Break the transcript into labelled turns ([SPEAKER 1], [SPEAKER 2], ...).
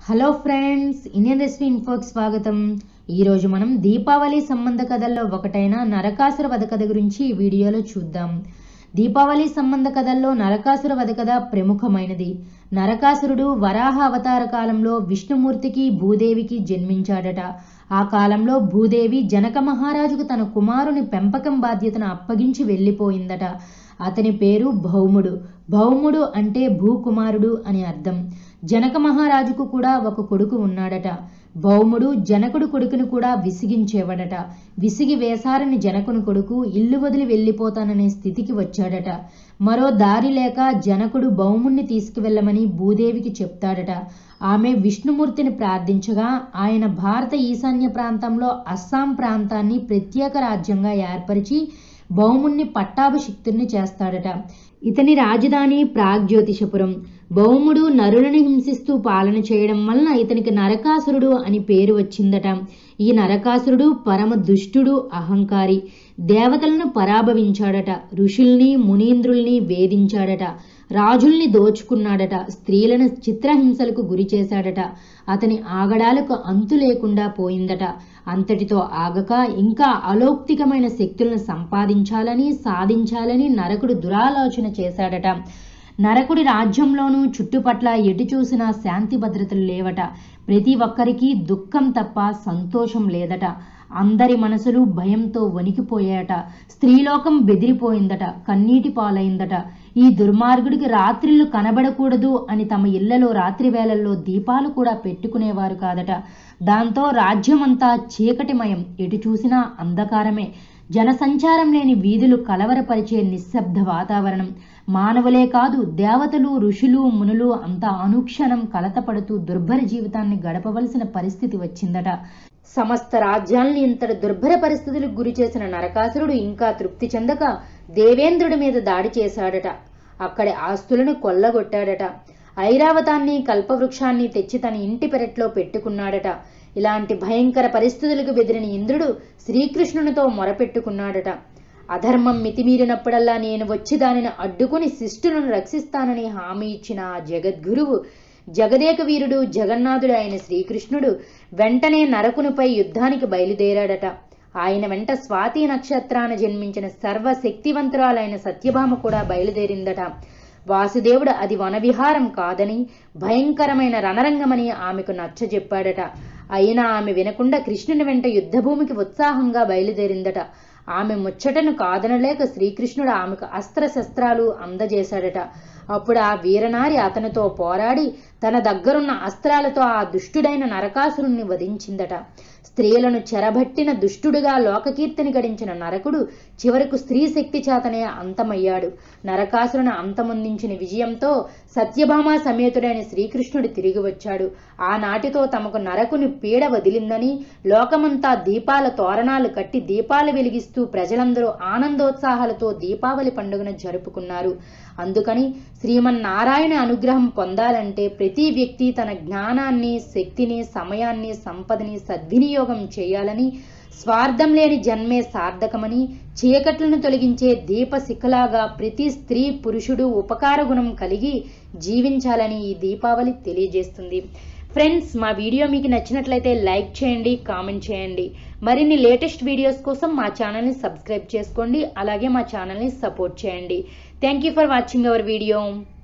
[SPEAKER 1] hello friends Indian recipe ఇన్ఫోకి స్వాగతం ఈరోజు మనం దీపావళి సంబంధ కథల్లో ఒకటైన నరకాసుర వధ కథ గురించి ఈ వీడియోలో చూద్దాం దీపావళి సంబంధ కథల్లో నరకాసుర వధ కథ ప్రముఖమైనది నరకాసురుడు వరాహ అవతార కాలంలో విష్ణుమూర్తికి భూదేవికి జన్మించాడట ఆ కాలంలో భూదేవి జనక మహారాజుకు తన కుమారుని పెంపకం బాధ్యతను అప్పగించి వెళ్ళిపోయిందట అతని పేరు భౌముడు భౌముడు అంటే భూకుమారుడు అని అర్థం జనక మహారాజుకు కూడా ఒక కొడుకు ఉన్నాడట భౌముడు జనకుడు కొడుకును కూడా విసిగించేవాడట విసిగి వేసారని జనకుని కొడుకు ఇల్లు వదిలి వెళ్ళిపోతాననే స్థితికి వచ్చాడట మరో దారి లేక జనకుడు భౌముణ్ణి తీసుకువెళ్ళమని భూదేవికి చెప్తాడట ఆమె విష్ణుమూర్తిని ప్రార్థించగా ఆయన భారత ఈశాన్య ప్రాంతంలో అస్సాం ప్రాంతాన్ని ప్రత్యేక రాజ్యంగా ఏర్పరిచి భౌముణ్ణి పట్టాభిషిక్తుణ్ణి చేస్తాడట ఇతని రాజధాని ప్రాగ్జ్యోతిషపురం భౌముడు నరులను హింసిస్తూ పాలన చేయడం వలన ఇతనికి నరకాసురుడు అని పేరు వచ్చిందట ఈ నరకాసురుడు పరమ దుష్టుడు అహంకారి దేవతలను పరాభవించాడట ఋషుల్ని మునీంద్రుల్ని వేధించాడట రాజుల్ని దోచుకున్నాడట స్త్రీలను చిత్రహింసలకు గురి చేశాడట అతని ఆగడాలకు అంతు లేకుండా పోయిందట అంతటితో ఆగక ఇంకా అలౌక్తికమైన శక్తులను సంపాదించాలని సాధించాలని నరకుడు దురాలోచన చేశాడట నరకుడి రాజ్యంలోనూ చుట్టుపట్ల ఎటు చూసినా శాంతి భద్రతలు లేవట ప్రతి ఒక్కరికి దుఃఖం తప్ప సంతోషం లేదట అందరి మనసులు భయంతో వణికిపోయాయట స్త్రీలోకం బెదిరిపోయిందట కన్నీటి పాలైందట ఈ దుర్మార్గుడికి రాత్రిళ్ళు కనబడకూడదు అని తమ ఇళ్లలో రాత్రి వేళల్లో దీపాలు కూడా పెట్టుకునేవారు కాదట దాంతో రాజ్యమంతా చీకటిమయం ఎటు చూసినా అంధకారమే జనసంచారం లేని వీధులు కలవరపరిచే నిశ్శబ్ద వాతావరణం మానవులే కాదు దేవతలు ఋషులు మునులు అంతా అనుక్షణం కలతపడుతూ దుర్భర జీవితాన్ని గడపవలసిన పరిస్థితి వచ్చిందట సమస్త రాజ్యాల్ని ఇంతటి దుర్భర పరిస్థితులకు గురి చేసిన నరకాసురుడు ఇంకా తృప్తి చెందక దేవేంద్రుడి మీద దాడి చేశాడట అక్కడి ఆస్తులను కొల్లగొట్టాడట ఐరావతాన్ని కల్పవృక్షాన్ని తెచ్చి తన ఇంటి పెరట్లో పెట్టుకున్నాడట ఇలాంటి భయంకర పరిస్థితులకు బెదిరిన ఇంద్రుడు శ్రీకృష్ణునితో మొరపెట్టుకున్నాడట అధర్మం మితిమీరినప్పుడల్లా నేను వచ్చి దానిని అడ్డుకుని శిష్టులను రక్షిస్తానని హామీ ఇచ్చిన ఆ జగద్గురువు జగదేక వీరుడు జగన్నాథుడు అయిన శ్రీకృష్ణుడు వెంటనే నరకునిపై యుద్ధానికి బయలుదేరాడట ఆయన వెంట స్వాతి నక్షత్రాన జన్మించిన సర్వశక్తివంతురాలైన సత్యభామ కూడా బయలుదేరిందట వాసుదేవుడు అది వనవిహారం కాదని భయంకరమైన రణరంగమని ఆమెకు నచ్చజెప్పాడట అయినా ఆమె వినకుండా కృష్ణుని వెంట యుద్ధభూమికి ఉత్సాహంగా బయలుదేరిందట ఆమె ముచ్చటను కాదనలేక శ్రీకృష్ణుడు ఆమెకు అస్త్రశస్త్రాలు అందజేశాడట అప్పుడు ఆ వీరనారి అతనితో పోరాడి తన దగ్గరున్న అస్త్రాలతో ఆ దుష్టుడైన నరకాసురుణ్ణి వధించిందట స్త్రీలను చెరబట్టిన దుష్టుడుగా లోకకీర్తిని గడించిన నరకుడు చివరకు స్త్రీ శక్తి చేతనే అంతమయ్యాడు నరకాసురుని అంతమొందించిన విజయంతో సత్యభామ సమేతుడైన శ్రీకృష్ణుడు తిరిగి వచ్చాడు ఆనాటితో తమకు నరకుని పీడ వదిలిందని లోకమంతా దీపాల తోరణాలు కట్టి దీపాలు వెలిగిస్తూ ప్రజలందరూ ఆనందోత్సాహాలతో దీపావళి పండుగను జరుపుకున్నారు అందుకని శ్రీమన్నారాయణ అనుగ్రహం పొందాలంటే ప్రతి వ్యక్తి తన జ్ఞానాన్ని శక్తిని సమయాన్ని సంపదని సద్వినియోగం చేయాలని స్వార్థం లేని జన్మే సార్థకమని చీకట్లను తొలగించే దీపశిఖలాగా ప్రతి స్త్రీ పురుషుడు ఉపకార గుణం కలిగి జీవించాలని ఈ దీపావళి తెలియజేస్తుంది ఫ్రెండ్స్ మా వీడియో మీకు నచ్చినట్లయితే లైక్ చేయండి కామెంట్ చేయండి మరిన్ని లేటెస్ట్ వీడియోస్ కోసం మా ఛానల్ని సబ్స్క్రైబ్ చేసుకోండి అలాగే మా ఛానల్ని సపోర్ట్ చేయండి thank you for watching our video